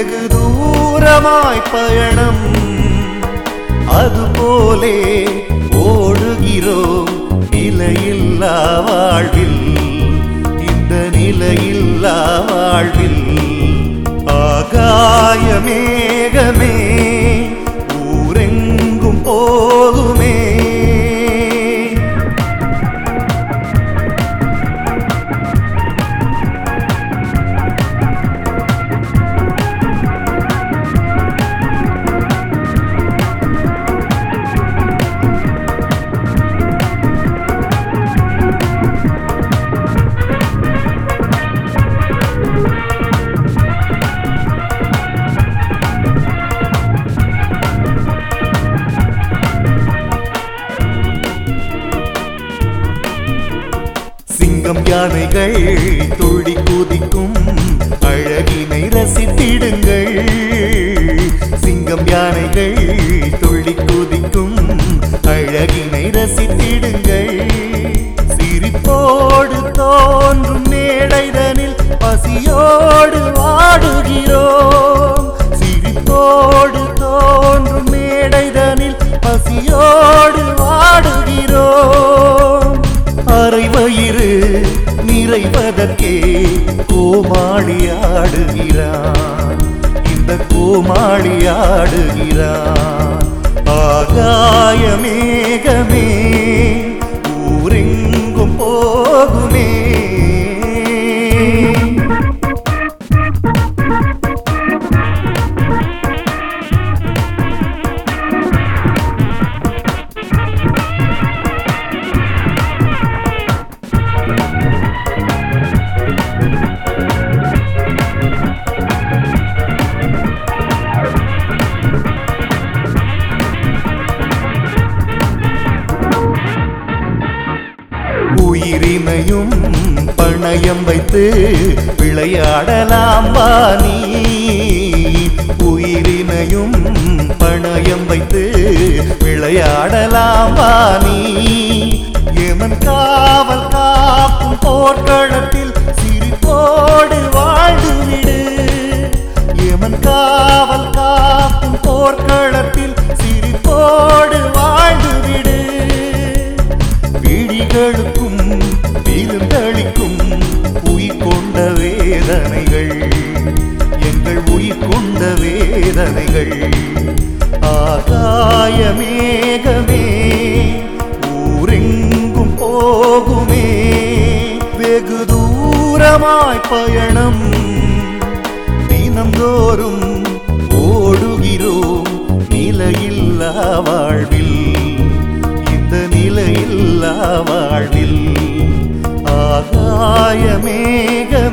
வெகு தூரமாய் பயணம் அதுபோலே ஓடுகிறோம் நிலையில்லா வாழ்வில் இந்த நிலையில்லா வாழ்வில் ஆகாய மேகமே ஊரெங்கும் போகுமே சிங்கம் யானைகள் துள்ளி குதிக்கும் அழகினை ரசித்திடுங்கள் சிங்கம் யானைகள் துள்ளி குதிக்கும் அழகினை ரசித்திடுங்கள் சிரிப்போடு தோன்றும் மேடைதனில் பசியோடு வாடுகிறோம் சிரிப்போடு தோன்றும் மேடைதனில் பசியோடு வாடுகிறோம் அரை வயிறு நிறைவதற்கே கோமாளியாடுகிறான் இந்த கோமாளியாடுகிறான் ஆகாய மேகமே ஊரெங்கும் போகுமே உயிரினையும் பணயம் வைத்து விளையாடலாம் வாணி உயிரினையும் பணயம் வைத்து விளையாடலாம் வாணி எமன் காவல் காக்கும் போர்க்களத்தில் சிரிப்போடு வாழ்ந்துவிடு எமன் காவல் காக்கும் போர்க்களத்தில் சிரிப்போடு வாழ்ந்துவிடு விழிகளுக்கும் விருந்தளிக்கும் உயிர் கொண்ட வேதனைகள் எங்கள் உயிர் கொண்ட வேதனைகள் ஆகாய மேகமே ஊரெங்கும் போகுமே வெகு தூரமாய் பயணம் தினம்தோறும் ஓடுகிறோம் நிலையில்லா வாழ்வில் இந்த நிலையில்லா வாழ்வில் ஆகாய மேகமே